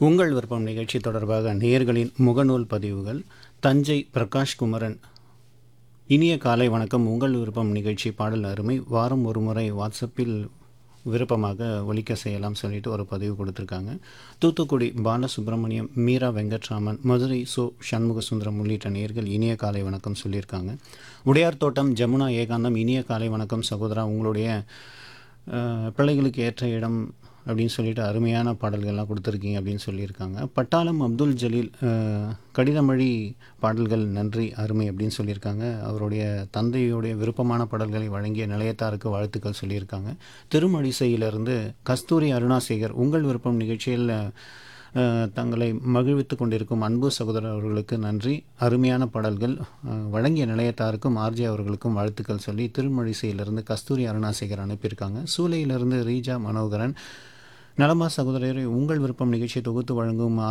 உங்கள் விருப்பம் நிகழ்ச்சி தொடர்பாக நேயர்களின் முகநூல் பதிவுகள் தஞ்சை பிரகாஷ் குமரன் இனிய காலை வணக்கம் உங்கள் விருப்பம் நிகழ்ச்சி பாடல் அருமை வாரம் ஒரு முறை வாட்ஸ்அப்பில் விருப்பமாக ஒலிக்க செய்யலாம் சொல்லிட்டு ஒரு பதிவு கொடுத்துருக்காங்க தூத்துக்குடி பாலசுப்ரமணியம் மீரா வெங்கட்ராமன் மதுரை சோ சண்முக சுந்தரம் உள்ளிட்ட நேர்கள் இனிய காலை வணக்கம் சொல்லியிருக்காங்க உடையார் தோட்டம் ஜமுனா ஏகாந்தம் இனிய காலை வணக்கம் சகோதரா உங்களுடைய அஹ், பிள்ளைகளுக்கு ஏற்ற இடம் அப்படின்னு சொல்லிட்டு அருமையான பாடல்கள்லாம் கொடுத்துருக்கீங்க அப்படின்னு சொல்லியிருக்காங்க பட்டாளம் அப்துல் ஜலீல் அஹ், கடிதமொழி பாடல்கள் நன்றி அருமை அப்படின்னு சொல்லியிருக்காங்க அவருடைய தந்தையுடைய விருப்பமான பாடல்களை வழங்கிய நிலையத்தாருக்கு வாழ்த்துக்கள் சொல்லியிருக்காங்க திருமழிசையிலிருந்து கஸ்தூரி அருணாசேகர் உங்கள் விருப்பம் நிகழ்ச்சியில் அஹ், தங்களை மகிழ்வித்து கொண்டிருக்கும் அன்பு சகோதரர் அவர்களுக்கு நன்றி அருமையான பாடல்கள் அஹ், வழங்கிய நிலையத்தாருக்கும் ஆர்ஜே அவர்களுக்கும் வாழ்த்துக்கள் சொல்லி திருமழிசையிலிருந்து கஸ்தூரி அருணாசேகர் அனுப்பியிருக்காங்க சூலையிலிருந்து ரீஜா மனோகரன் நலமா சகோதரரை உங்கள் விருப்பம் நிகழ்ச்சியை தொகுத்து வழங்கும்